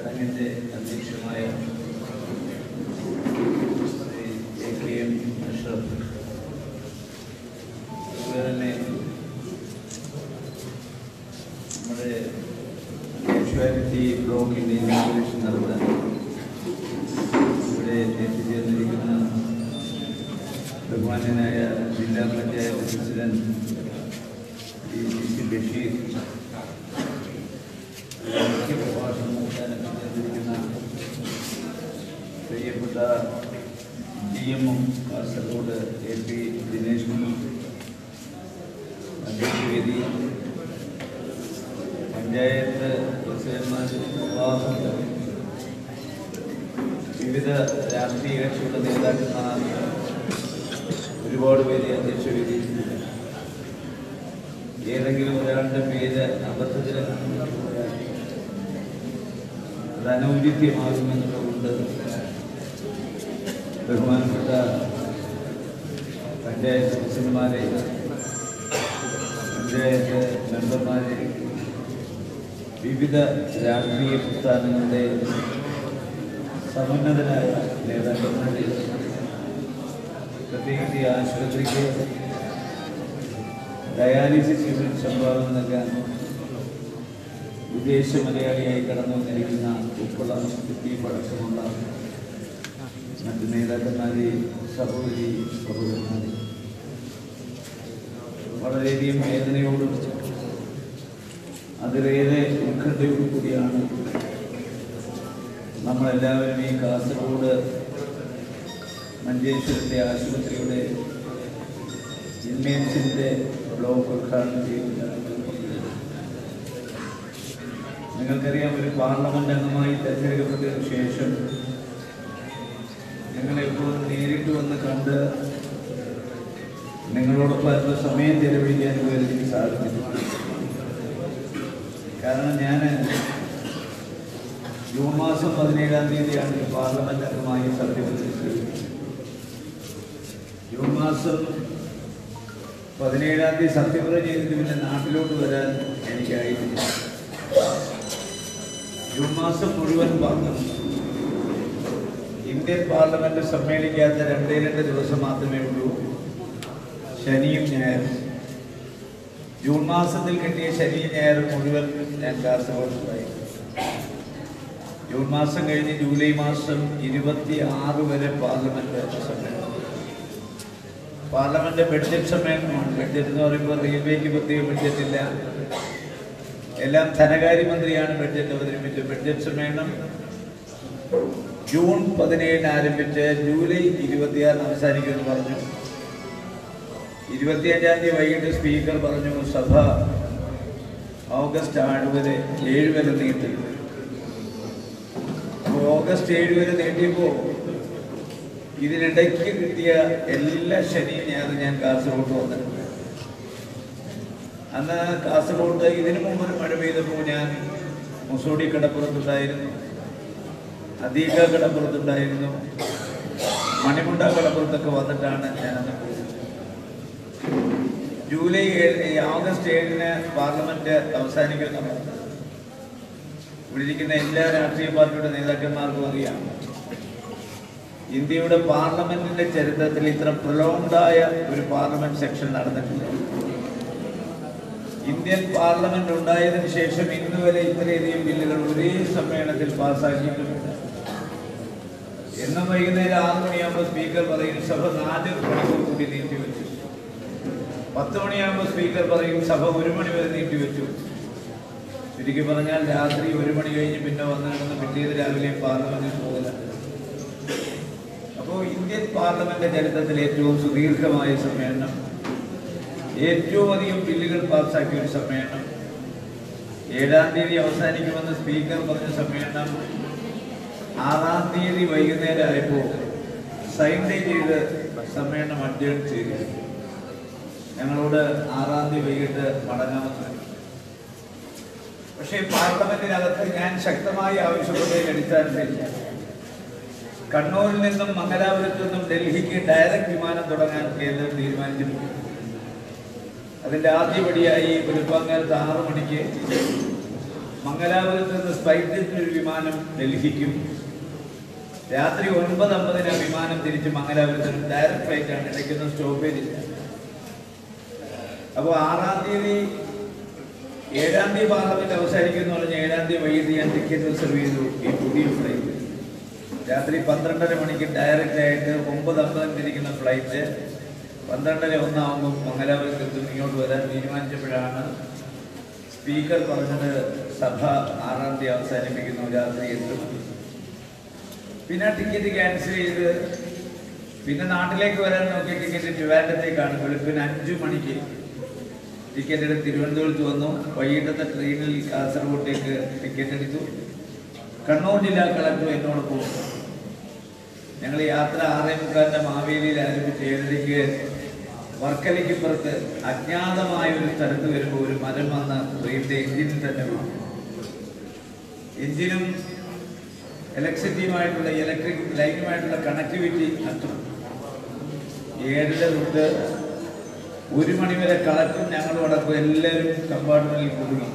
ചടങ്ങിൻ്റെ അധ്യക്ഷമായ Shri A K M Ashraf അതുപോലെ തന്നെ നമ്മുടെ കാഷ്വാലിറ്റി ബ്ലോക്കിൻ്റെ ഇനാഗുറേഷൻ നടത്താൻ ഇവിടെ എത്തിച്ചേർന്നിരിക്കുന്ന ബഹുമാന്യനായ ജില്ലാ panchayat president Shri C C Basheer മുഖ്യ പ്രഭാഷണം നടത്താനൊക്കെ ചേർന്നിരിക്കുന്ന പ്രിയപ്പെട്ട ഡി എമ്മും കാസർഗോഡ് എ പി ദിനേശ് കുമാർ അധ്യക്ഷവേദി പഞ്ചായത്ത് പ്രസിഡന്റ്മാരും സഭാസങ്ങളും വിവിധ രാഷ്ട്രീയ കക്ഷികളുടെ നേതാക്കന്മാർ ഒരുപാട് പേര് അധ്യക്ഷവേദി ഏതെങ്കിലും ഒരാളുടെ പേര് അബദ്ധത്തിൽ അത് അനൗചിത്യമാകുമെന്നുള്ളതുകൊണ്ട് ബഹുമാനപ്പെട്ട പഞ്ചായത്ത് പ്രസിഡന്റ്മാരെ പഞ്ചായത്ത് മെമ്പർമാരെ വിവിധ രാഷ്ട്രീയ പ്രസ്ഥാനങ്ങളുടെ സമുന്നതരായ നേതാക്കന്മാരെ പ്രത്യേകിച്ച് ഈ ആശുപത്രിക്ക് ഡയാലിസിസ് യൂണിറ്റ് സംഭാവന നൽകാൻ വിദേശ മലയാളിയായി കടന്നു വന്നിരിക്കുന്ന ഉപ്പള ലത്തീഫ് അടക്കമുള്ള മറ്റ് നേതാക്കന്മാരെ സഹോദരി സഹോദരന്മാരെ വളരെയധികം വേദനയോടും അതിലേറെ ഉത്കണ്ഠയോടും കൂടിയാണ് നമ്മളെല്ലാവരും ഈ കാസർഗോഡ് മഞ്ചേശ്വരത്തെ ആശുപത്രിയുടെ ഇൻമേൻസിൻ്റെ ബ്ലോക്ക് ഉദ്ഘാടനം ചെയ്യുന്നതാണ് നിങ്ങൾക്കറിയാം ഒരു പാർലമെന്റ് അംഗമായി തെരഞ്ഞെടുക്കപ്പെട്ടതിന് ശേഷം നിങ്ങളെപ്പോൾ നേരിട്ട് വന്ന് കണ്ട് നിങ്ങളോടൊപ്പം അല്പ സമയം ചെലവഴിക്കാൻ പോലും എനിക്ക് സാധിച്ചിട്ടില്ല കാരണം ഞാൻ ജൂൺ മാസം പതിനേഴാം തീയതിയാണ് ഈ പാർലമെന്റ് അംഗമായി സത്യപ്രതിജ്ഞ ജൂൺ മാസം പതിനേഴാം തീയതി സത്യപ്രതിജ്ഞ ചെയ്തിട്ട് പിന്നെ നാട്ടിലോട്ട് വരാൻ എനിക്കായിട്ടില്ല ജൂൺ മാസം മുഴുവൻ പറഞ്ഞു ഇന്ത്യൻ പാർലമെന്റ് സമ്മേളിക്കാത്ത രണ്ടേ രണ്ട് ദിവസം മാത്രമേ ഉള്ളൂ ശനിയും ഞായറും ജൂൺ മാസത്തിൽ കിട്ടിയ ശനിയും ഞായറും മുഴുവൻ ഞാൻ കാസർഗോഡുണ്ടായി ജൂൺ മാസം കഴിഞ്ഞ് ജൂലൈ മാസം ഇരുപത്തി ആറ് വരെ പാർലമെന്റ് സമ്മേളനം പാർലമെന്റ് ബഡ്ജറ്റ് സമ്മേളനമാണ് ബഡ്ജറ്റ് എന്ന് പറയുമ്പോൾ റെയിൽവേക്ക് പ്രത്യേക ബഡ്ജറ്റ് ഇല്ല എല്ലാം ധനകാര്യമന്ത്രിയാണ് ബഡ്ജറ്റ് അവതരിപ്പിച്ചത് ബഡ്ജറ്റ് സമ്മേളനം ജൂൺ പതിനേഴിന് ആരംഭിച്ച് ജൂലൈ ഇരുപത്തിയാറിന് അവസാനിക്കുമെന്ന് പറഞ്ഞു ഇരുപത്തിയഞ്ചാം തീയതി വൈകിട്ട് സ്പീക്കർ പറഞ്ഞു സഭ ഓഗസ്റ്റ് ആറ് വരെ ഏഴ് വരെ നീട്ടി അപ്പോൾ ഓഗസ്റ്റ് ഏഴ് വരെ നീട്ടിയപ്പോൾ ഇതിനിടയ്ക്ക് കിട്ടിയ എല്ലാ ശനിയും ഞായറും ഞാൻ കാസർഗോഡ് വന്നിട്ടുണ്ട് അന്ന് കാസർഗോഡ് ഇതിനു മുമ്പ് ഒരു മഴ പെയ്തപ്പോൾ ഞാൻ മുസോടി കടപ്പുറത്തുണ്ടായിരുന്നു അദീക കടപ്പുറത്തുണ്ടായിരുന്നു മണിമുണ്ട കടപ്പുറത്തൊക്കെ വന്നിട്ടാണ് ഞാൻ അന്ന് പോയത് ജൂലൈ ഏഴ് ഈ ഓഗസ്റ്റ് ഏഴിന് പാർലമെന്റ് അവസാനിക്കുന്ന ഇവിടെ ഇരിക്കുന്ന എല്ലാ രാഷ്ട്രീയ പാർട്ടിയുടെ നേതാക്കന്മാർക്കും അറിയാം ഇന്ത്യയുടെ പാർലമെന്റിന്റെ ചരിത്രത്തിൽ ഇത്ര പ്രൊലോങ്ഡായ ഒരു പാർലമെന്റ് സെക്ഷൻ നടന്നിട്ടില്ല ഇന്ത്യൻ പാർലമെന്റ് ഉണ്ടായതിനു ശേഷം ഇന്ന് വരെ ഇത്രയധികം ബില്ലുകൾ ഒരേ സമ്മേളനത്തിൽ പാസ്സാക്കിയിട്ടുണ്ട് എന്നും വൈകുന്നേരം ആറ് മണിയാകുമ്പോൾ സ്പീക്കർ പറയും സഭ നാല് മണിക്കൂർ കൂടി നീട്ടിവെച്ചു പത്ത് മണിയാകുമ്പോൾ സ്പീക്കർ പറയും സഭ ഒരു മണി വരെ നീട്ടിവെച്ചു ചുരുക്കി പറഞ്ഞാൽ രാത്രി ഒരു മണി കഴിഞ്ഞ് പിന്നെ വന്നു കിടന്ന് പിറ്റേത് രാവിലെ പാർലമെന്റിൽ പോകില്ല അപ്പോൾ ഇന്ത്യൻ പാർലമെന്റ് ചരിത്രത്തിൽ ഏറ്റവും സുദീർഘമായ സമ്മേളനം ഏറ്റവും അധികം ബില്ലുകൾ പാസ്സാക്കിയ ഒരു സമ്മേളനം ഏഴാം തീയതി അവസാനിക്കുമെന്ന് സ്പീക്കർ പറഞ്ഞ സമ്മേളനം ആറാം തീയതി വൈകുന്നേരം ആയപ്പോൾ സൈൻ ഡേ ചെയ്ത് സമ്മേളനം അഡ്ജേൺ ചെയ്തു ഞങ്ങളോട് ആറാം തീയതി വൈകിട്ട് മടങ്ങാമെന്ന് പക്ഷേ പാർലമെന്റിനകത്ത് ഞാൻ ശക്തമായി ആവശ്യപ്പെട്ടതിന്റെ അടിസ്ഥാനത്തിൽ കണ്ണൂരിൽ നിന്നും മംഗലാപുരത്തു നിന്നും ഡൽഹിക്ക് ഡയറക്റ്റ് വിമാനം തുടങ്ങാൻ കേന്ദ്രം തീരുമാനിച്ചിട്ടുണ്ട് അതിന്റെ ആദ്യപടിയായി വെളുപ്പാങ്കാലത്ത് ആറു മണിക്ക് മംഗലാപുരത്ത് നിന്ന് സ്പൈറ്റിൽ ഒരു വിമാനം ഡൽഹിക്കും രാത്രി ഒൻപത് അമ്പതിന് ആ വിമാനം തിരിച്ച് മംഗലാപുരത്ത് ഒരു ഡയറക്റ്റ് ഫ്ലൈറ്റ് ആണ് ഇടയ്ക്കൊന്നും സ്റ്റോപ്പേജ് ഇല്ല അപ്പോൾ ആറാം തീയതി ഏഴാം തീയതി പാർലമെന്റ് അവസാനിക്കുന്നു പറഞ്ഞ് ഏഴാം തീയതി വൈകിട്ട് ഞാൻ ടിക്കറ്റ് റിസർവ് ചെയ്തു ഈ പുതിയ ഫ്ലൈറ്റ് രാത്രി പന്ത്രണ്ടര മണിക്ക് ഡയറക്റ്റ് ആയിട്ട് ഒമ്പത് അമ്പതിന് ഇരിക്കുന്ന ഫ്ലൈറ്റ് പന്ത്രണ്ടര ഒന്നാകുമ്പോൾ മംഗലാപുരത്ത് എത്തും ഇങ്ങോട്ട് വരാൻ തീരുമാനിച്ചപ്പോഴാണ് സ്പീക്കർ പറഞ്ഞത് സഭ ആറാം തീയതി അവസാനിപ്പിക്കുന്നു രാത്രി എട്ട് മണി പിന്നെ ടിക്കറ്റ് ക്യാൻസൽ ചെയ്ത് പിന്നെ നാട്ടിലേക്ക് വരാൻ നോക്കിയ ടിക്കറ്റ് ട്രിവാൻഡത്തേക്കാണ് വെളുപ്പിന് അഞ്ചു മണിക്ക് ടിക്കറ്റ് എടുത്ത് തിരുവനന്തപുരത്ത് വന്നു വൈകിട്ടത്തെ ട്രെയിനിൽ കാസർഗോട്ടേക്ക് ടിക്കറ്റ് എടുത്തു കണ്ണൂർ ജില്ലാ കളക്ടർ എന്നോടൊപ്പം ഞങ്ങൾ യാത്ര ആറേ മുക്കാലിന്റെ മാവേലിയിൽ ആരംഭിച്ച് ഏഴരയ്ക്ക് വർക്കലയ്ക്ക് പുറത്ത് അജ്ഞാതമായ ഒരു സ്ഥലത്ത് വരുമ്പോൾ ഒരു മരം വന്ന് ട്രെയിനിന്റെ എഞ്ചിനിൽ തന്നെ വീണു എഞ്ചിനും ഇലക്ട്രിസിറ്റിയുമായിട്ടുള്ള ഇലക്ട്രിക് ലൈനുമായിട്ടുള്ള കണക്ടിവിറ്റി നഷ്ടം ഏഴര തൊട്ട് ഒരു മണി വരെ കളക്ടറും ഞങ്ങളും അടക്കം എല്ലാവരും കമ്പാർട്ട്മെന്റിൽ കുടുങ്ങി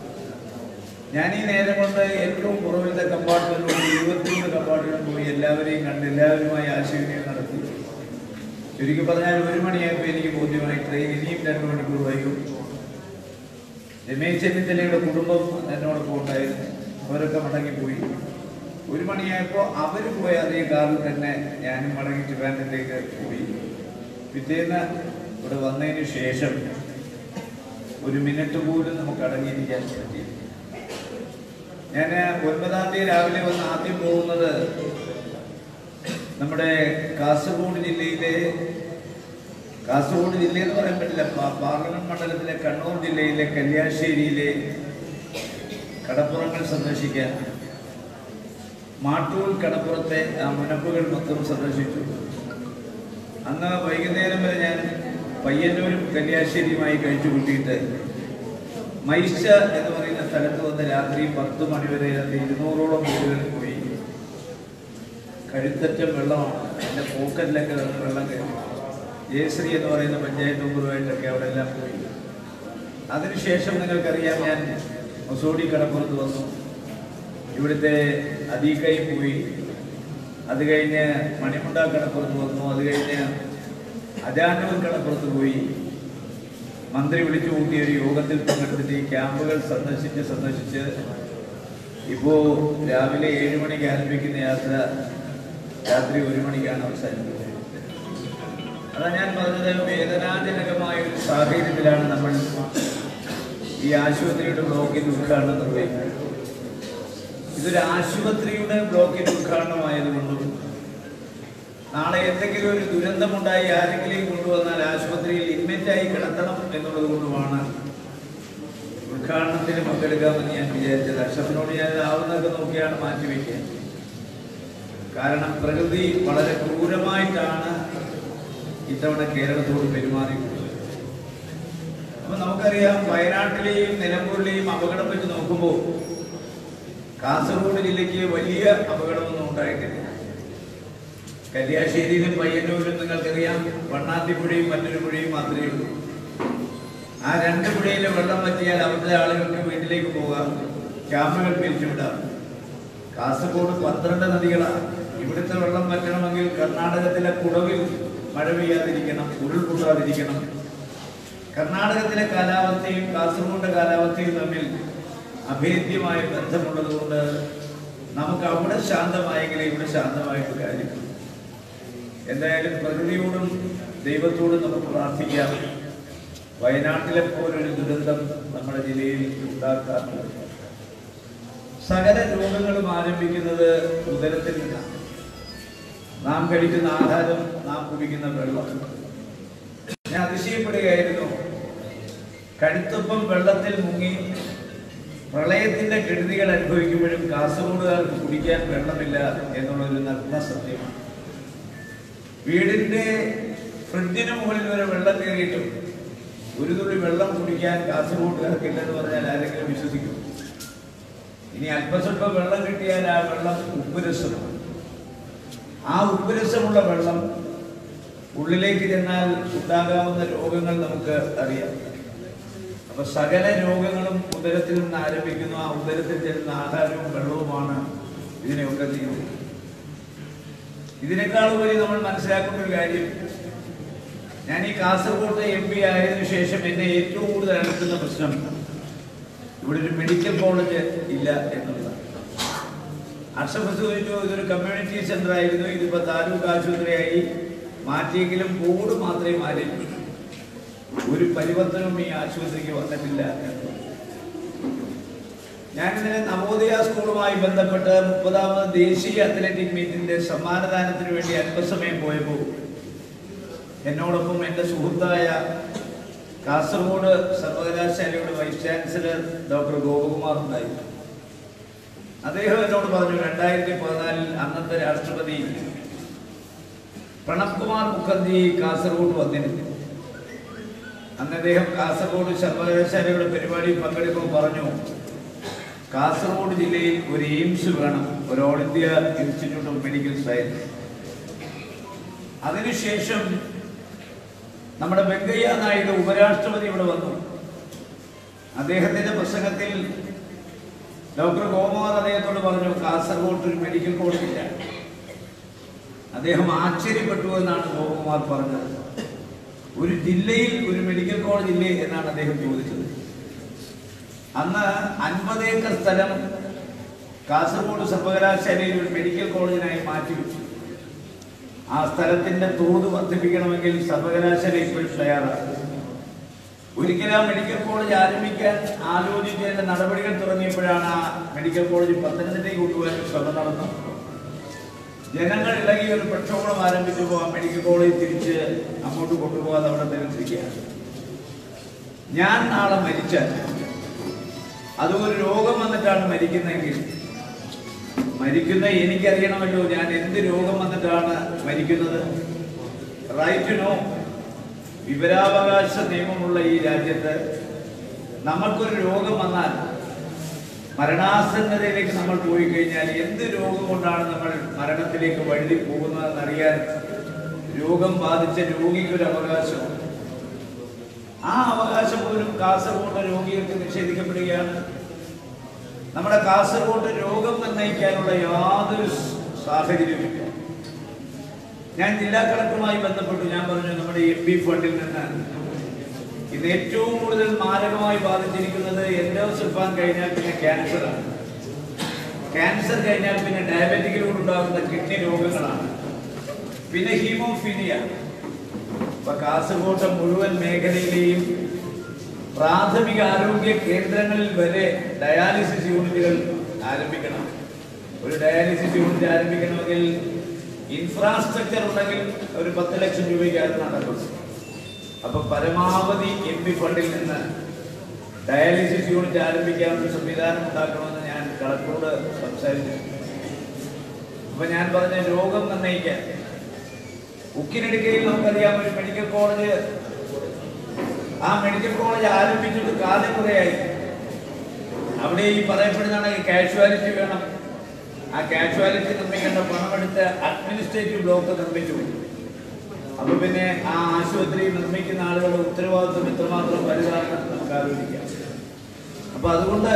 ഞാൻ ഈ നേരം കൊണ്ട് ഏറ്റവും കുറവിലത്തെ കമ്പാർട്ട്മെന്റിലൂടെ ഇരുപത്തിമൂന്ന് കമ്പാർട്ട്മെന്റ് പോയി എല്ലാവരെയും കണ്ട് എല്ലാവരുമായി ആശയവിനിമയം നടത്തി ചുരുക്കി പറഞ്ഞാൽ ഒരു മണിയായപ്പോൾ എനിക്ക് ബോധ്യമായി ട്രെയിൻ ഇനിയും രണ്ട് മണിക്കൂർ വൈകും രമേശ് ചെന്നിത്തലയുടെ കുടുംബം എന്നോടൊപ്പം ഉണ്ടായിരുന്നു അവരൊക്കെ മടങ്ങിപ്പോയി ഒരു മണിയായപ്പോൾ അവർ പോയ അതേ കാറിൽ തന്നെ ഞാനും മടങ്ങി ട്രിവാൻഡ്രത്തേക്ക് പോയി പിറ്റേന്ന് ഇവിടെ വന്നതിന് ശേഷം ഒരു മിനിറ്റ് പോലും നമുക്ക് അടങ്ങിയിരിക്കാൻ പറ്റി ഞാൻ ഒൻപതാം തീയതി രാവിലെ വന്ന് ആദ്യം പോകുന്നത് നമ്മുടെ കാസർഗോഡ് ജില്ലയിലെ കാസർഗോഡ് ജില്ല എന്ന് പറയാൻ പറ്റില്ല പാ- പാർലമെന്റ് മണ്ഡലത്തിലെ കണ്ണൂർ ജില്ലയിലെ കല്യാശ്ശേരിയിലെ കടപ്പുറങ്ങൾ സന്ദർശിക്കാൻ മാട്ടൂൽ കടപ്പുറത്തെ ആ മുനമ്പുകൾ മൊത്തം സന്ദർശിച്ചു അന്ന് വൈകുന്നേരം വരെ ഞാൻ പയ്യന്നൂരും കല്യാശ്ശേരിയുമായി കഴിച്ചു കൂട്ടിയിട്ട് മൈശ എന്ന് പറയുന്ന സ്ഥലത്ത് വന്ന് രാത്രി പത്ത് മണി വരെ രണ്ട് ഇരുന്നൂറോളം വീടുകളിൽ പോയി കഴുത്തറ്റം വെള്ളമാണ് എൻ്റെ പോക്കറ്റിലൊക്കെ കിടന്ന് വെള്ളം കയറി ജയശ്രീ എന്ന് പറയുന്ന പഞ്ചായത്ത് മെമ്പറുമായിട്ടൊക്കെ അവിടെ എല്ലാം പോയി അതിനുശേഷം നിങ്ങൾക്കറിയാം ഞാൻ മൊസോഡി കടപ്പുറത്ത് വന്നു ഇവിടുത്തെ അദീക്കൈ പോയി അത് കഴിഞ്ഞ് മണിമുണ്ട കടപ്പുറത്ത് വന്നു അത് കഴിഞ്ഞ് അജാനൂർ കടപ്പുറത്ത് പോയി മന്ത്രി വിളിച്ചു കൂട്ടിയ ഒരു യോഗത്തിൽ പങ്കെടുത്തിട്ട് ഈ ക്യാമ്പുകൾ സന്ദർശിച്ച് സന്ദർശിച്ച് ഇപ്പോ രാവിലെ ഏഴ് മണിക്ക് ആരംഭിക്കുന്ന യാത്ര രാത്രി ഒരു മണിക്കാണ് അവസാനിക്കുന്നത് അതാ ഞാൻ പറഞ്ഞത് വേദനാജനകമായ ഒരു സാഹചര്യത്തിലാണ് നമ്മൾ ഈ ആശുപത്രിയുടെ ബ്ലോക്കിന്റെ ഉദ്ഘാടനം നിർവഹിക്കുന്നത് ഇതൊരു ആശുപത്രിയുടെ ബ്ലോക്കിന്റെ ഉദ്ഘാടനമായതുകൊണ്ടും നാളെ എന്തെങ്കിലും ഒരു ദുരന്തമുണ്ടായി ആരെങ്കിലും കൊണ്ടുവന്നാൽ ആശുപത്രിയിൽ ഇൻമെന്റായി കിടത്തണം എന്നുള്ളത് കൊണ്ടുമാണ് ഉദ്ഘാടനത്തിന് പങ്കെടുക്കാമെന്ന് ഞാൻ വിചാരിച്ചത് അക്ഷരത്തിനോട് ഞാൻ ആവുന്നതൊക്കെ നോക്കിയാണ് മാറ്റിവെക്കുക കാരണം പ്രകൃതി വളരെ ക്രൂരമായിട്ടാണ് ഇത്തവണ കേരളത്തോട് പെരുമാറിയിട്ടുള്ളത് അപ്പൊ നമുക്കറിയാം വയനാട്ടിലെയും നിലമ്പൂരിലെയും അപകടം വെച്ച് നോക്കുമ്പോൾ കാസർഗോഡ് ജില്ലയ്ക്ക് വലിയ അപകടമൊന്നും ഉണ്ടായിട്ടില്ല കല്യാശ്ശേരിയിലും പയ്യന്നൂരിലും നിങ്ങൾക്കറിയാം വണ്ണാത്തിപ്പുഴയും മറ്റൊരു പുഴയും മാത്രമേ ഉള്ളൂ ആ രണ്ട് പുഴയിലെ വെള്ളം പറ്റിയാൽ അവിടുത്തെ ആളുകൾക്ക് വീട്ടിലേക്ക് പോകാം ക്യാമ്പുകൾ പിരിച്ചുവിടാം കാസർഗോഡ് പന്ത്രണ്ട് നദികളാണ് ഇവിടുത്തെ വെള്ളം പറ്റണമെങ്കിൽ കർണാടകത്തിലെ കുടവിൽ മഴ പെയ്യാതിരിക്കണം ഉരുൾപൊട്ടാതിരിക്കണം കർണാടകത്തിലെ കാലാവസ്ഥയും കാസർഗോഡ് കാലാവസ്ഥയും തമ്മിൽ അഭേദ്യമായ ബന്ധമുള്ളതുകൊണ്ട് നമുക്ക് അവിടെ ശാന്തമായെങ്കിലേ ഇവിടെ ശാന്തമായിട്ട് കാര്യമുള്ളൂ എന്തായാലും പ്രകൃതിയോടും ദൈവത്തോടും നമുക്ക് പ്രാർത്ഥിക്കാം വയനാട്ടിലെ പോലൊരു ദുരന്തം നമ്മുടെ ജില്ലയിൽ ഉണ്ടാക്കാറുണ്ട് സകല രോഗങ്ങളും ആരംഭിക്കുന്നത് ഉദരത്തിൽ നിന്നാണ് നാം കഴിക്കുന്ന ആഹാരം നാം കുടിക്കുന്ന വെള്ളം ഞാൻ അതിശയപ്പെടുകയായിരുന്നു കഴുത്തപ്പം വെള്ളത്തിൽ മുങ്ങി പ്രളയത്തിന്റെ കെടുതികൾ അനുഭവിക്കുമ്പോഴും കാസർഗോഡുകാർക്ക് കുടിക്കാൻ വെള്ളമില്ല എന്നുള്ളൊരു നഗ്ന സത്യമാണ് വീടിന്റെ ഫ്രിഡ്ജിന് മുകളിൽ വരെ വെള്ളം കയറിയിട്ടും ഒരു തുള്ളി വെള്ളം കുടിക്കാൻ കാസർഗോഡുകാർക്ക് ഇല്ലെന്ന് പറഞ്ഞാൽ ആരെങ്കിലും വിശ്വസിക്കും ഇനി അല്പസ്വല്പം വെള്ളം കിട്ടിയാൽ ആ വെള്ളം ഉപ്പുരസമാണ് ആ ഉപ്പുരസമുള്ള വെള്ളം ഉള്ളിലേക്ക് ചെന്നാൽ ഉണ്ടാകാവുന്ന രോഗങ്ങൾ നമുക്ക് അറിയാം അപ്പൊ അപ്പൊ സകല രോഗങ്ങളും ഉദരത്തിൽ നിന്ന് ആരംഭിക്കുന്നു ആ ഉദരത്തിൽ ചെല്ലുന്ന ആഹാരവും വെള്ളവുമാണ് ഇതിനെയൊക്കെ ചെയ്യുന്നത് ഇതിനേക്കാൾ ഉപരി നമ്മൾ മനസ്സിലാക്കേണ്ട ഒരു കാര്യം ഞാൻ ഈ കാസർഗോഡ് എം പി ആയതിനു ശേഷം എന്നെ ഏറ്റവും കൂടുതൽ അലട്ടുന്ന പ്രശ്നം ഇവിടെ ഒരു മെഡിക്കൽ കോളേജ് ഇല്ല എന്നുള്ളതാണ് അക്ഷഫ് സൂചിച്ചു ഇതൊരു കമ്മ്യൂണിറ്റി സെന്റർ ആയിരുന്നു ഇതിപ്പോ താലൂക്ക് ആശുപത്രിയായി മാറ്റിയെങ്കിലും കോഡ് മാത്രമേ മാറിയിട്ടുള്ളൂ ഒരു പരിവർത്തനവും ഈ ആശുപത്രിക്ക് വന്നിട്ടില്ല എന്നുള്ളത് ഞാൻ ഇന്നലെ നവോദയ സ്കൂളുമായി ബന്ധപ്പെട്ട് മുപ്പതാമത് ദേശീയ അത്ലറ്റിക് മീറ്റിന്റെ സമ്മാനദാനത്തിന് വേണ്ടി അല്പസമയം പോയപ്പോൾ എന്നോടൊപ്പം എൻ്റെ സുഹൃത്തായ കാസർഗോഡ് സർവകലാശാലയുടെ വൈസ് ചാൻസലർ ഡോക്ടർ ഗോപകുമാർ ഉണ്ടായിരുന്നു അദ്ദേഹം എന്നോട് പറഞ്ഞു രണ്ടായിരത്തി പതിനാലിൽ അന്നത്തെ രാഷ്ട്രപതി പ്രണബ് കുമാർ മുഖർജി കാസർഗോഡ് വന്നിരുന്നു അന്ന് അദ്ദേഹം കാസർഗോഡ് സർവകലാശാലയുടെ പരിപാടിയിൽ പങ്കെടുക്കുമ്പോൾ പറഞ്ഞു കാസർഗോഡ് ജില്ലയിൽ ഒരു എയിംസ് വേണം ഒരു all India institute of medical science അതിനുശേഷം നമ്മുടെ വെങ്കയ്യ നായിഡു ഉപരാഷ്ട്രപതി ഇവിടെ വന്നു അദ്ദേഹത്തിന്റെ പ്രസംഗത്തിൽ ഡോക്ടർ ഗോകുമാർ അദ്ദേഹത്തോട് പറഞ്ഞു കാസർഗോഡ് ഒരു മെഡിക്കൽ കോളേജ് ഇല്ല അദ്ദേഹം ആശ്ചര്യപ്പെട്ടു എന്നാണ് ഗോകുമാർ പറഞ്ഞത് ഒരു ജില്ലയിൽ ഒരു മെഡിക്കൽ കോളേജ് ഇല്ലേ എന്നാണ് അദ്ദേഹം ചോദിച്ചത് അന്ന് അൻപത് ഏക്കർ സ്ഥലം കാസർഗോഡ് സർവകലാശാലയിൽ ഒരു മെഡിക്കൽ കോളേജിനായി മാറ്റിവെച്ചു ആ സ്ഥലത്തിന്റെ തോത് വർദ്ധിപ്പിക്കണമെങ്കിൽ സർവകലാശാല ഇപ്പോഴും തയ്യാറാണ് ഒരിക്കലും ആ മെഡിക്കൽ കോളേജ് ആരംഭിക്കാൻ ആലോചിച്ചതിന്റെ നടപടികൾ തുടങ്ങിയപ്പോഴാണ് ആ മെഡിക്കൽ കോളേജ് പത്തനംതിട്ടയ്ക്ക് കൊണ്ടുപോകാൻ ശ്രമം നടന്നത് ജനങ്ങൾ ഇളകി ഒരു പ്രക്ഷോഭം ആരംഭിച്ചപ്പോൾ ആ മെഡിക്കൽ കോളേജ് തിരിച്ച് അങ്ങോട്ട് കൊണ്ടുപോകാതെ അവിടെ നിലനിർത്തിക്കുകയാണ് ഞാൻ നാളെ മരിച്ചാൽ അത് ഒരു രോഗം വന്നിട്ടാണ് മരിക്കുന്നതെങ്കിൽ മരിക്കുന്ന എനിക്കറിയണമല്ലോ ഞാൻ എന്ത് രോഗം വന്നിട്ടാണ് മരിക്കുന്നത് റൈറ്റ് നോ വിവരാവകാശ നിയമമുള്ള ഈ രാജ്യത്ത് നമുക്കൊരു രോഗം വന്നാൽ മരണാസന്നതയിലേക്ക് നമ്മൾ പോയി കഴിഞ്ഞാൽ എന്ത് രോഗം കൊണ്ടാണ് നമ്മൾ മരണത്തിലേക്ക് വഴുതി പോകുന്നതെന്നറിയാൻ രോഗം ബാധിച്ച രോഗിക്ക് ഒരു അവകാശമുണ്ട് ആ അവകാശം പോലും കാസർഗോഡ് രോഗികൾക്ക് നിഷേധിക്കപ്പെടുകയാണ് നമ്മുടെ കാസർഗോഡ് രോഗം നിർണ്ണയിക്കാനുള്ള യാതൊരു സാഹചര്യവുമില്ല ഞാൻ ജില്ലാ കളക്ടറുമായി ബന്ധപ്പെട്ടു ഞാൻ പറഞ്ഞു നമ്മുടെ എം പി ഫണ്ടിൽ നിന്ന് ഇന്ന് ഏറ്റവും കൂടുതൽ മാരകമായി ബാധിച്ചിരിക്കുന്നത് എൻഡോസൾഫാൻ കഴിഞ്ഞാൽ പിന്നെ ക്യാൻസറാണ് ക്യാൻസർ കഴിഞ്ഞാൽ പിന്നെ ഡയബറ്റിക്കിലൂടെ ഉണ്ടാകുന്ന കിഡ്നി രോഗങ്ങളാണ് പിന്നെ ഹീമോഫീലിയ ഇപ്പൊ കാസർഗോട്ടെ മുഴുവൻ മേഖലയിലെയും പ്രാഥമിക ആരോഗ്യ കേന്ദ്രങ്ങളിൽ വരെ ഡയാലിസിസ് യൂണിറ്റുകൾ ആരംഭിക്കണം ഒരു ഡയാലിസിസ് യൂണിറ്റ് ആരംഭിക്കണമെങ്കിൽ ഇൻഫ്രാസ്ട്രക്ചർ ഉണ്ടെങ്കിൽ ഒരു പത്ത് ലക്ഷം രൂപയ്ക്ക് അത് നടക്കും അപ്പൊ പരമാവധി എം പി ഫണ്ടിൽ നിന്ന് ഡയാലിസിസ് യൂണിറ്റ് ആരംഭിക്കാനുള്ള സംവിധാനം ഉണ്ടാക്കണമെന്ന് ഞാൻ കളക്ടറോട് സംസാരിച്ചു അപ്പൊ ഞാൻ പറഞ്ഞ രോഗം നിർണ്ണയിക്കാൻ ഉക്കിനെടുക്കയിൽ നമുക്കറിയാം ഒരു മെഡിക്കൽ കോളേജ് ആ മെഡിക്കൽ കോളേജ് ആരംഭിച്ചിട്ട് കാലം കുറയായി അവിടെ ഈ പറയപ്പെടുന്നതാണ് കാഷ്വാലിറ്റി വേണം ആ കാഷ്വാലിറ്റി നിർമ്മിക്കേണ്ട പണമെടുത്ത് അഡ്മിനിസ്ട്രേറ്റീവ് ബ്ലോക്ക് നിർമ്മിച്ചു അപ്പൊ പിന്നെ ആ ആശുപത്രി നിർമ്മിക്കുന്ന ആളുകളുടെ ഉത്തരവാദിത്വം എത്രമാത്രം വലുതാണെന്ന് നമുക്ക് ആലോചിക്കാം അപ്പൊ അതുകൊണ്ട്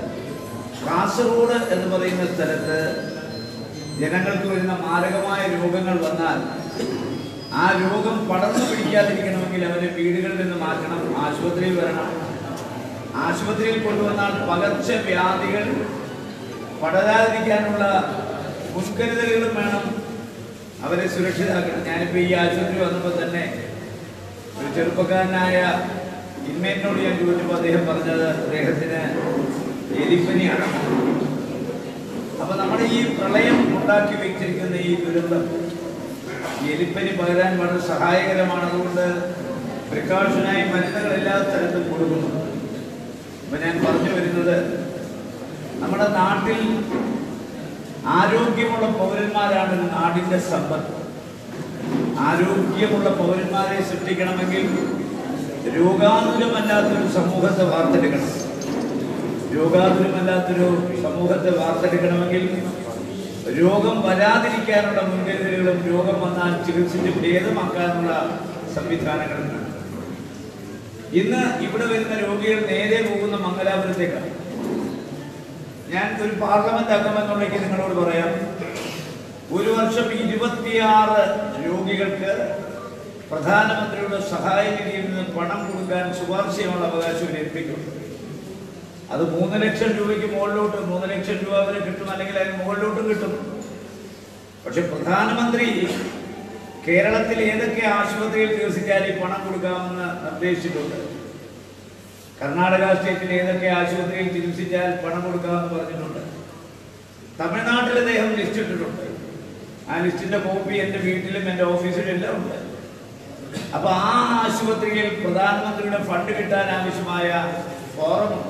കാസർഗോഡ് എന്ന് പറയുന്ന സ്ഥലത്ത് ജനങ്ങൾക്ക് വരുന്ന മാരകമായ രോഗങ്ങൾ വന്നാൽ ആ രോഗം പടർന്നു പിടിക്കാതിരിക്കണമെങ്കിൽ അവരെ വീടുകളിൽ നിന്ന് മാറ്റണം ആശുപത്രിയിൽ വരണം ആശുപത്രിയിൽ കൊണ്ടുവന്നാൽ പകർച്ചവ്യാധികൾ പടരാതിരിക്കാനുള്ള മുൻകരുതലുകളും വേണം അവരെ സുരക്ഷിതാക്കണം ഞാനിപ്പോൾ ഈ ആശുപത്രി വന്നപ്പോൾ തന്നെ ഒരു ചെറുപ്പക്കാരനായ ഇൻമേറ്റിനോട് ഞാൻ ചോദിച്ചപ്പോൾ അദ്ദേഹം പറഞ്ഞത് അദ്ദേഹത്തിന് എലിപ്പനിയാണ് അപ്പൊ നമ്മുടെ ഈ പ്രളയം ഉണ്ടാക്കി വെച്ചിരിക്കുന്ന ഈ ദുരന്തം ഈ എലിപ്പനി പകരാൻ വളരെ സഹായകരമാണ് അതുകൊണ്ട് പ്രിക്കോഷനായി മരുന്നുകൾ എല്ലാ സ്ഥലത്തും കൊടുക്കുന്നു അപ്പൊ ഞാൻ പറഞ്ഞു വരുന്നത് നമ്മുടെ നാട്ടിൽ ആരോഗ്യമുള്ള പൗരന്മാരാണ് ഒരു നാടിന്റെ സമ്പത്ത് ആരോഗ്യമുള്ള പൗരന്മാരെ സൃഷ്ടിക്കണമെങ്കിൽ രോഗാതുരമല്ലാത്തൊരു സമൂഹത്തെ വാർത്തെടുക്കണം രോഗാതുരമല്ലാത്തൊരു സമൂഹത്തെ വാർത്തെടുക്കണമെങ്കിൽ രോഗം വരാതിരിക്കാനുള്ള മുൻകരുതലുകളും രോഗം വന്നാൽ ചികിത്സിച്ച് ഭേദമാക്കാനുള്ള സംവിധാനങ്ങളും വേണം. ഇന്ന് ഇവിടെ വരുന്ന രോഗികൾ നേരെ പോകുന്ന മംഗലാപുരത്തേക്കാണ് ഞാൻ ഒരു പാർലമെന്റ് അംഗമെന്നുണ്ടെങ്കിൽ നിങ്ങളോട് പറയാം ഒരു വർഷം ഇരുപത്തിയാറ് രോഗികൾക്ക് പ്രധാനമന്ത്രിയുടെ സഹായ നിധിയിൽ നിന്ന് പണം കൊടുക്കാൻ ശുപാർശ ചെയ്യാനുള്ള അവകാശം ഒരു എംപിക്കുണ്ട് അത് മൂന്ന് ലക്ഷം രൂപയ്ക്ക് മുകളിലോട്ട് മൂന്ന് ലക്ഷം രൂപ വരെ കിട്ടും അല്ലെങ്കിൽ അതിന് മുകളിലോട്ടും കിട്ടും പക്ഷെ പ്രധാനമന്ത്രി കേരളത്തിൽ ഏതൊക്കെ ആശുപത്രിയിൽ ചികിത്സിച്ചാൽ ഈ പണം കൊടുക്കാമെന്ന് നിർദ്ദേശിച്ചിട്ടുണ്ട് കർണാടക സ്റ്റേറ്റിൽ ഏതൊക്കെ ആശുപത്രിയിൽ ചികിത്സിച്ചാൽ പണം കൊടുക്കാമെന്ന് പറഞ്ഞിട്ടുണ്ട് തമിഴ്നാട്ടിൽ അദ്ദേഹം ലിസ്റ്റ് ഇട്ടിട്ടുണ്ട് ആ ലിസ്റ്റിന്റെ കോപ്പി എൻ്റെ വീട്ടിലും എൻ്റെ ഓഫീസിലും എല്ലാം ഉണ്ട് അപ്പൊ ആ ആശുപത്രിയിൽ പ്രധാനമന്ത്രിയുടെ ഫണ്ട് കിട്ടാൻ ആവശ്യമായ ഫോറമുണ്ട്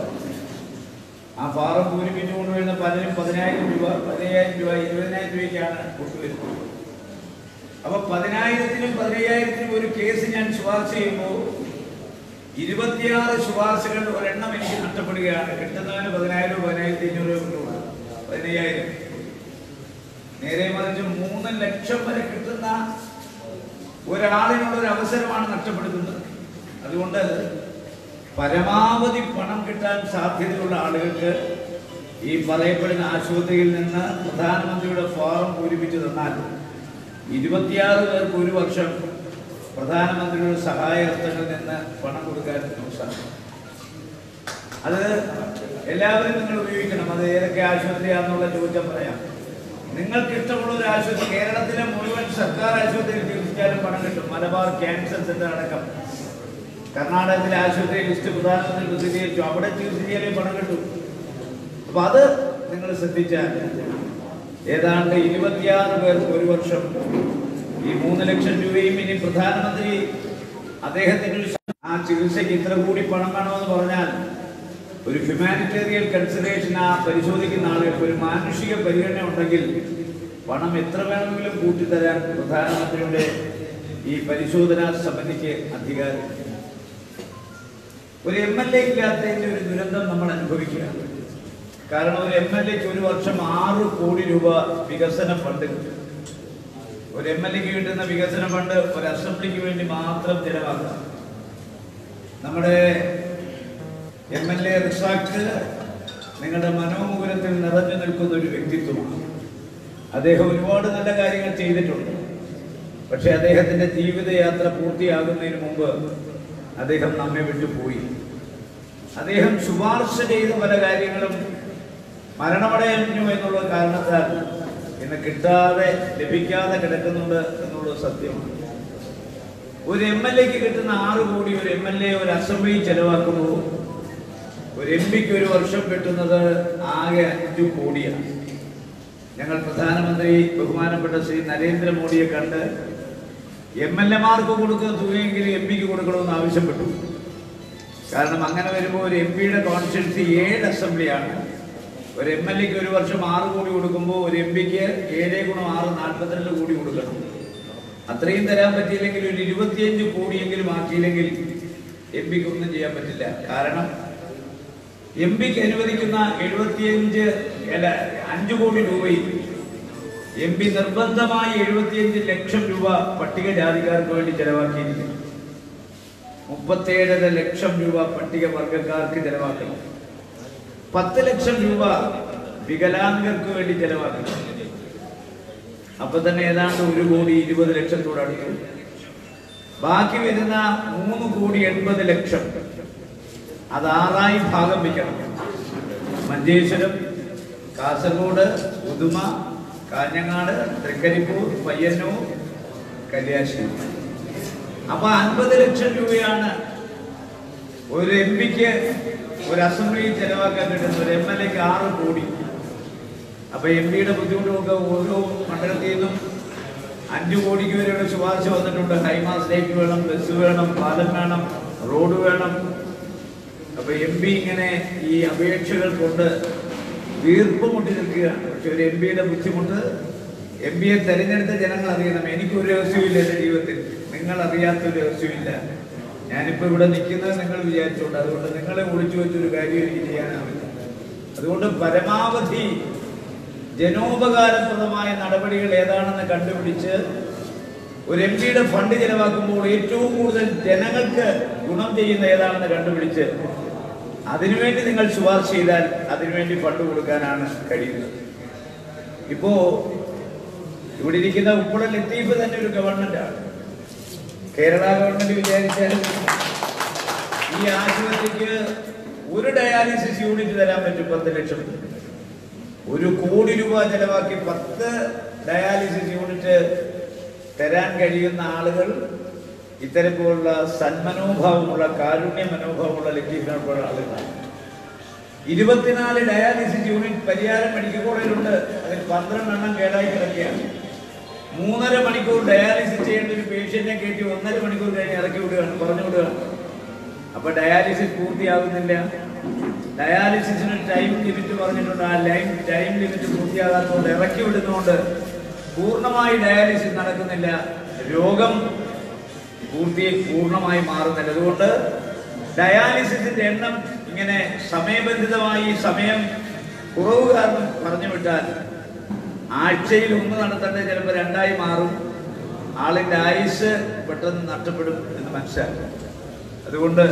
ആ ഫാറം പൂരിപ്പിച്ചു കൊണ്ടുവരുന്ന പലരും പതിനായിരം രൂപ പതിനയ്യായിരം രൂപ ഇരുപതിനായിരം രൂപയ്ക്കാണ് കൊണ്ടുവരുന്നത് അപ്പൊ പതിനായിരത്തിനും പതിനയ്യായിരത്തിനും ഒരു കേസ് ഞാൻ ശുപാർശ ചെയ്യുമ്പോൾ ഇരുപത്തിയാറ് ശുപാർശകൾ ഒരെണ്ണം എനിക്ക് നഷ്ടപ്പെടുകയാണ് കിട്ടുന്നവന് പതിനായിരം പതിനായിരത്തി അഞ്ഞൂറ് രൂപ കിട്ടുള്ളൂ പതിനയ്യായിരം നേരെ മറിച്ച് മൂന്ന് ലക്ഷം വരെ കിട്ടുന്ന ഒരാളിനുള്ള ഒരു അവസരമാണ് നഷ്ടപ്പെടുത്തുന്നത് അതുകൊണ്ട് പരമാവധി പണം കിട്ടാൻ സാധ്യതയുള്ള ആളുകൾക്ക് ഈ പറയപ്പെടുന്ന ആശുപത്രിയിൽ നിന്ന് പ്രധാനമന്ത്രിയുടെ ഫോറം പൂരിപ്പിച്ചു തന്നാൽ ഇരുപത്തിയാറ് പേർക്ക് ഒരു വർഷം പ്രധാനമന്ത്രിയുടെ സഹായഹസ്തങ്ങളിൽ നിന്ന് പണം കൊടുക്കാൻ സാധിക്കും അത് എല്ലാവരും നിങ്ങൾ ഉപയോഗിക്കണം അത് ഏതൊക്കെ ആശുപത്രിയാണെന്നുള്ള ചോദ്യം പറയാം നിങ്ങൾക്ക് ഇഷ്ടമുള്ള ഒരു ആശുപത്രി കേരളത്തിലെ മുഴുവൻ സർക്കാർ ആശുപത്രിയിൽ ചികിത്സിച്ചാലും പണം കിട്ടും മലബാർ ക്യാൻസർ സെന്റർ അടക്കം കർണാടകത്തിലെ ആശുപത്രി ലിസ്റ്റ് പ്രധാനമന്ത്രി പ്രസിദ്ധീകരിച്ചു അവിടെ ചികിത്സിച്ചാലേ പണം കിട്ടും അപ്പൊ അത് നിങ്ങൾ ശ്രദ്ധിച്ചാൽ ഏതാണ്ട് ഇരുപത്തിയാറ് പേർക്ക് ഒരു വർഷം ഈ മൂന്ന് ലക്ഷം രൂപയും ഇനി പ്രധാനമന്ത്രി അദ്ദേഹത്തിന് ഒരു ആ ചികിത്സയ്ക്ക് ഇത്ര കൂടി പണം വേണമെന്ന് പറഞ്ഞാൽ ഒരു ഹ്യൂമാനിറ്റേറിയൻ കൺസിഡറേഷൻ ആ പരിശോധിക്കുന്ന ആളുകൾക്ക് ഒരു മാനുഷിക പരിഗണന ഉണ്ടെങ്കിൽ പണം എത്ര വേണമെങ്കിലും കൂട്ടിത്തരാൻ പ്രധാനമന്ത്രിയുടെ ഈ പരിശോധനാ സമിതിക്ക് അധികാരം ഒരു എം എൽ എ ഇല്ലാത്തതിന്റെ ഒരു ദുരന്തം നമ്മൾ അനുഭവിക്കുകയാണ് കാരണം ഒരു എം എൽ എക്ക് ഒരു വർഷം ആറ് കോടി രൂപ വികസന ഫണ്ട് കിട്ടും ഒരു എം എൽ എക്ക് കിട്ടുന്ന വികസന ഫണ്ട് ഒരു അസംബ്ലിക്ക് വേണ്ടി മാത്രം ചെലവാക്കാം നമ്മുടെ എം എൽ എ റിസാഖ് നിങ്ങളുടെ മനോമുകുരത്തിൽ നിറഞ്ഞു നിൽക്കുന്ന ഒരു വ്യക്തിത്വമാണ് അദ്ദേഹം ഒരുപാട് നല്ല കാര്യങ്ങൾ ചെയ്തിട്ടുണ്ട് പക്ഷെ അദ്ദേഹത്തിന്റെ ജീവിതയാത്ര പൂർത്തിയാകുന്നതിന് മുമ്പ് അദ്ദേഹം നമ്മെ വിട്ടുപോയി അദ്ദേഹം ശുപാർശ ചെയ്ത പല കാര്യങ്ങളും മരണമടഞ്ഞു എന്നുള്ള കാരണത്താൽ ഇന്ന് കിട്ടാതെ ലഭിക്കാതെ കിടക്കുന്നുണ്ട് എന്നുള്ളത് സത്യമാണ് ഒരു എം എൽ എക്ക് കിട്ടുന്ന ആറ് കോടി ഒരു എം എൽ എ ഒരു അസംബ്ലി ചെലവാക്കുമ്പോൾ ഒരു എം പിക്ക് ഒരു വർഷം കിട്ടുന്നത് ആകെ അഞ്ചു കോടിയാണ് ഞങ്ങൾ പ്രധാനമന്ത്രി ബഹുമാനപ്പെട്ട ശ്രീ നരേന്ദ്രമോദിയെ കണ്ട് എം എൽ എമാർക്ക് കൊടുക്കുന്ന തുകയെങ്കിലും എം പിക്ക് കൊടുക്കണമെന്ന് ആവശ്യപ്പെട്ടു കാരണം അങ്ങനെ വരുമ്പോൾ ഒരു എം പിയുടെ കോൺസ്റ്റിറ്റ്യൻസി ഏഴ് അസംബ്ലിയാണ് ഒരു എം എൽ എക്ക് ഒരു വർഷം ആറ് കോടി കൊടുക്കുമ്പോൾ ഒരു എം പിക്ക് ഏഴ് ഗുണം ആറ് നാൽപ്പത്തിരണ്ട് കോടി കൊടുക്കണം അത്രയും തരാൻ പറ്റിയില്ലെങ്കിൽ ഒരു ഇരുപത്തിയഞ്ച് കോടിയെങ്കിലും ആക്കിയില്ലെങ്കിൽ എം പിക്ക് ഒന്നും ചെയ്യാൻ പറ്റില്ല കാരണം എം പിക്ക് അനുവദിക്കുന്ന എഴുപത്തിയഞ്ച് അല്ല അഞ്ചു കോടി രൂപയിൽ എം പി നിർബന്ധമായി എഴുപത്തിയഞ്ച് ലക്ഷം രൂപ പട്ടികജാതിക്കാർക്ക് വേണ്ടി ചെലവാക്കിയിരിക്കുന്നു മുപ്പത്തേഴര ലക്ഷം രൂപ പട്ടികവർഗക്കാർക്ക് ചെലവാക്കണം പത്ത് ലക്ഷം രൂപ വികലാംഗർക്ക് വേണ്ടി ചെലവാക്കണം അപ്പൊ തന്നെ ഏതാണ്ട് ഒരു കോടി ഇരുപത് ലക്ഷത്തോട് അടുത്തു ബാക്കി വരുന്ന മൂന്ന് കോടി എൺപത് ലക്ഷം അത് ആറായി ഭാഗം വയ്ക്കണം മഞ്ചേശ്വരം കാസർഗോഡ് ഉദുമ കാഞ്ഞങ്ങാട് തൃക്കരിപ്പൂർ പയ്യന്നൂർ കല്യാശ്ശേരി അപ്പൊ അൻപത് ലക്ഷം രൂപയാണ് ഒരു എം പിക്ക് ഒരു അസംബ്ലിയിൽ ചെലവാക്കാൻ കിട്ടുന്ന ഒരു എം എൽ എക്ക് ആറ് കോടി അപ്പൊ എം പിയുടെ ബുദ്ധിമുട്ടുമൊക്കെ ഓരോ മണ്ഡലത്തിൽ നിന്നും അഞ്ചു കോടിക്ക് വരെയുള്ള ശുപാർശ വന്നിട്ടുണ്ട് ഹൈമാസ് ലൈറ്റ് വേണം ബസ് വേണം പാലം വേണം റോഡ് വേണം അപ്പൊ എം പി ഇങ്ങനെ ഈ അപേക്ഷകൾ കൊണ്ട് വീർപ്പ് മുട്ടി നിൽക്കുകയാണ് പക്ഷെ ഒരു എം പിയുടെ ബുദ്ധിമുട്ട് എം പിയെ തെരഞ്ഞെടുത്ത ജനങ്ങൾ അറിയണം എനിക്കൊരു രഹസ്യമില്ല എൻ്റെ ജീവിതത്തിൽ നിങ്ങൾ അറിയാത്തൊരു രഹസ്യമില്ല ഞാനിപ്പോൾ ഇവിടെ നിൽക്കുന്നത് നിങ്ങൾ വിചാരിച്ചോണ്ട് അതുകൊണ്ട് നിങ്ങളെ ഒളിച്ചു വെച്ചൊരു കാര്യം എനിക്ക് ചെയ്യാനാവില്ല അതുകൊണ്ട് പരമാവധി ജനോപകാരപ്രദമായ നടപടികൾ ഏതാണെന്ന് കണ്ടുപിടിച്ച് ഒരു എം പിയുടെ ഫണ്ട് ചെലവാക്കുമ്പോൾ ഏറ്റവും കൂടുതൽ ജനങ്ങൾക്ക് ഗുണം ചെയ്യുന്ന ഏതാണെന്ന് കണ്ടുപിടിച്ച് അതിനുവേണ്ടി നിങ്ങൾ ശുപാർശ ചെയ്താൽ അതിനുവേണ്ടി ഫണ്ട് കൊടുക്കാനാണ് കഴിയുന്നത് ഇപ്പോ ഇവിടെ ഇരിക്കുന്ന ഉപ്പുട ലത്തീഫ് തന്നെ ഒരു ഗവൺമെന്റാണ് കേരള ഗവൺമെന്റ് വിചാരിച്ചാൽ ഈ ആശുപത്രിക്ക് ഒരു ഡയാലിസിസ് യൂണിറ്റ് തരാൻ പറ്റും പത്ത് ലക്ഷം ഒരു കോടി രൂപ ചെലവാക്കി പത്ത് ഡയാലിസിസ് യൂണിറ്റ് തരാൻ കഴിയുന്ന ആളുകൾ ഇത്തരത്തിലുള്ള സന്മനോഭാവമുള്ള കാരുണ്യ മനോഭാവമുള്ള ലത്തീഫിനുള്ള ആളുകളാണ് ഇരുപത്തിനാല് ഡയാലിസിസ് യൂണിറ്റ് പരിഹാരം മെഡിക്കൽ കോളേജിലുണ്ട് അതിൽ പന്ത്രണ്ടെണ്ണം കേടായി കിടക്കുകയാണ് മൂന്നര മണിക്കൂർ ഡയാലിസിസ് ചെയ്യേണ്ട ഒരു പേഷ്യന്റിനെ കയറ്റി ഒന്നര മണിക്കൂർ കഴിഞ്ഞ് ഇറക്കി വിടുകയാണ് പറഞ്ഞു വിടുകയാണ് അപ്പൊ ഡയാലിസിസ് പൂർത്തിയാകുന്നില്ല ഡയാലിസിസിന് ടൈം ലിമിറ്റ് പറഞ്ഞിട്ടുണ്ട് ആ ലൈൻ ടൈം ലിമിറ്റ് പൂർത്തിയാകാത്തതുകൊണ്ട് ഇറക്കി വിടുന്നതുകൊണ്ട് പൂർണ്ണമായി ഡയാലിസിസ് നടക്കുന്നില്ല രോഗം പൂർത്തി പൂർണ്ണമായി മാറുന്നില്ല അതുകൊണ്ട് ഡയാലിസിസിന്റെ എണ്ണം ഇങ്ങനെ സമയബന്ധിതമായി സമയം കുറവ് കാരണം പറഞ്ഞു വിട്ടാൽ ആഴ്ചയിൽ ഒന്ന് നടത്തേണ്ടത് ചിലപ്പോൾ രണ്ടായി മാറും ആളിന്റെ ആയുസ് പെട്ടെന്ന് നഷ്ടപ്പെടും എന്ന് മനസ്സിലാക്കും അതുകൊണ്ട്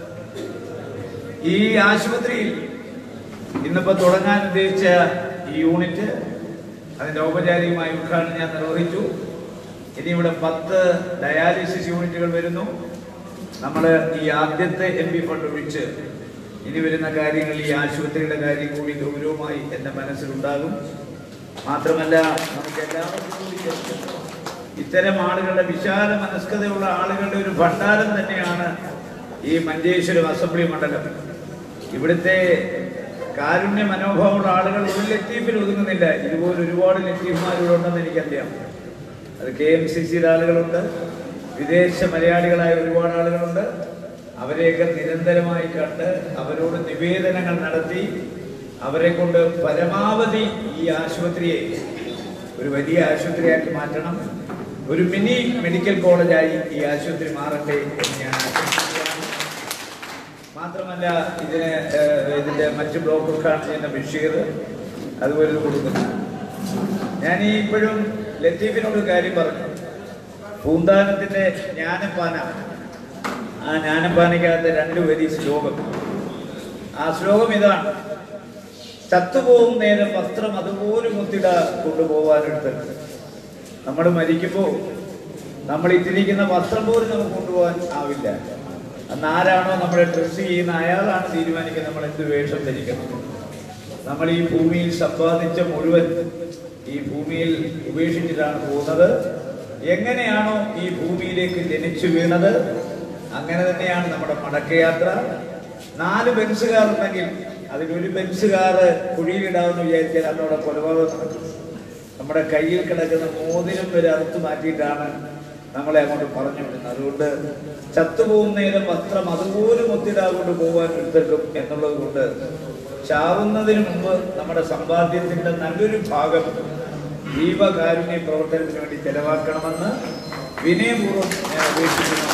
ഈ ആശുപത്രിയിൽ ഇന്നിപ്പോ തുടങ്ങാൻ ഉദ്ദേശിച്ച ഈ യൂണിറ്റ് അതിന്റെ ഔപചാരികമായ ഉദ്ഘാടനം ഞാൻ നിർവഹിച്ചു ഇനി ഇവിടെ പത്ത് ഡയാലിസിസ് യൂണിറ്റുകൾ വരുന്നു നമ്മൾ ഈ ആദ്യത്തെ എം പി ഫണ്ട് ഒഴിച്ച് ഇനി വരുന്ന കാര്യങ്ങൾ ഈ ആശുപത്രിയുടെ കാര്യം കൂടി ഗൗരവമായി എൻ്റെ മനസ്സിലുണ്ടാകും മാത്രമല്ല നമുക്ക് എല്ലാവർക്കും കൂടി ചേർത്ത് ഇത്തരം ആളുകളുടെ വിശാല മനസ്കതയുള്ള ആളുകളുടെ ഒരു ഭണ്ഡാരം തന്നെയാണ് ഈ മഞ്ചേശ്വരം അസംബ്ലി മണ്ഡലം ഇവിടുത്തെ കാരുണ്യ മനോഭാവമുള്ള ആളുകൾ ഒരു ലത്തീഫിൽ ഒതുങ്ങുന്നില്ല ഇതുപോലെ ഒരുപാട് ലത്തീഫ്മാർ ഇവിടെ ഉണ്ടെന്ന് എനിക്കറിയാം അത് കെ എം സി സിയുടെ ആളുകളുണ്ട് വിദേശ മലയാളികളായ ഒരുപാട് ആളുകളുണ്ട് അവരെയൊക്കെ നിരന്തരമായി കണ്ട് അവരോട് നിവേദനങ്ങൾ നടത്തി അവരെ കൊണ്ട് പരമാവധി ഈ ആശുപത്രിയെ ഒരു വലിയ ആശുപത്രിയാക്കി മാറ്റണം ഒരു മിനി മെഡിക്കൽ കോളേജായി ഈ ആശുപത്രി മാറട്ടെ എന്ന് ഞാൻ ആശംസിക്കുകയാണ് മാത്രമല്ല ഇതിന് ഏഹ്, ഇതിന്റെ മറ്റ് ബ്ലോക്ക് ഉദ്ഘാടനം ചെയ്യുന്ന ബഷീർ അതുപോലെ ഇത് കൊടുക്കുന്നു ഞാൻ ഈ ഇപ്പോഴും ലത്തീഫിനോട് ഒരു കാര്യം പറഞ്ഞു പൂന്താനത്തിന്റെ ജ്ഞാനപ്പാന ആ ജ്ഞാനപ്പാനയ്ക്കകത്ത് രണ്ട് വരി ശ്ലോകം ആ ശ്ലോകം ഇതാണ് ചത്തുപോകും നേരം വസ്ത്രം അതുപോലെ മുത്തിട കൊണ്ടുപോകാനെടുത്ത് നമ്മൾ മരിക്കുമ്പോൾ നമ്മൾ ഇട്ടിരിക്കുന്ന വസ്ത്രം പോലും നമുക്ക് കൊണ്ടുപോകാൻ ആവില്ല അന്ന് ആരാണോ നമ്മളെ ഡ്രസ് ചെയ്യുന്ന അയാളാണ് തീരുമാനിക്കുന്നത് നമ്മൾ എന്ത് വേഷം ധരിക്കണം നമ്മൾ ഈ ഭൂമിയിൽ സമ്പാദിച്ച മുഴുവൻ ഈ ഭൂമിയിൽ ഉപേക്ഷിച്ചിട്ടാണ് പോകുന്നത് എങ്ങനെയാണോ ഈ ഭൂമിയിലേക്ക് ജനിച്ചു വീണത് അങ്ങനെ തന്നെയാണ് നമ്മുടെ മടക്കയാത്ര നാല് ബെൻസുകാർ ഉണ്ടെങ്കിൽ അതിലൊരു ബെൻസുകാറ് കുഴിയിലിടാമെന്ന് വിചാരിച്ചാൽ അതോടെ കൊലപാതകം നടക്കും നമ്മുടെ കയ്യിൽ കിടക്കുന്ന മോതിരം വരെ അറുത്ത് മാറ്റിയിട്ടാണ് നമ്മളെ അങ്ങോട്ട് പറഞ്ഞു വിടുന്നത് അതുകൊണ്ട് ചത്തുപോകും നേരം വസ്ത്രം അതുപോലും ഒത്തിടാ കൊണ്ട് പോകാൻ എടുത്തേക്കും എന്നുള്ളത് കൊണ്ട് ചാവുന്നതിന് മുമ്പ് നമ്മുടെ സമ്പാദ്യത്തിന്റെ നല്ലൊരു ഭാഗം ജീവകാരുണ്യ പ്രവർത്തനത്തിന് വേണ്ടി ചെലവാക്കണമെന്ന് വിനയപൂർവ്വം ഞാൻ അപേക്ഷിക്കുന്നു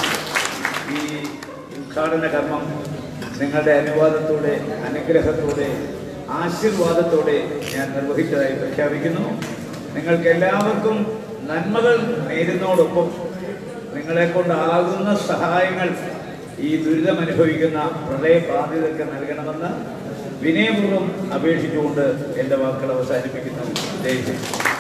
ഈ ഉദ്ഘാടന കർമ്മം നിങ്ങളുടെ അനുവാദത്തോടെ അനുഗ്രഹത്തോടെ ആശീർവാദത്തോടെ ഞാൻ നിർവഹിച്ചതായി പ്രഖ്യാപിക്കുന്നു നിങ്ങൾക്ക് എല്ലാവർക്കും നന്മകൾ നേരുന്നതോടൊപ്പം നിങ്ങളെ കൊണ്ടാകുന്ന സഹായങ്ങൾ ഈ ദുരിതം അനുഭവിക്കുന്ന പ്രളയബാധിതർക്ക് നൽകണമെന്ന് വിനയപൂർവ്വം അപേക്ഷിച്ചുകൊണ്ട് എൻ്റെ വാക്കുകൾ അവസാനിപ്പിക്കുന്നു ജയ് ഹിന്ദ്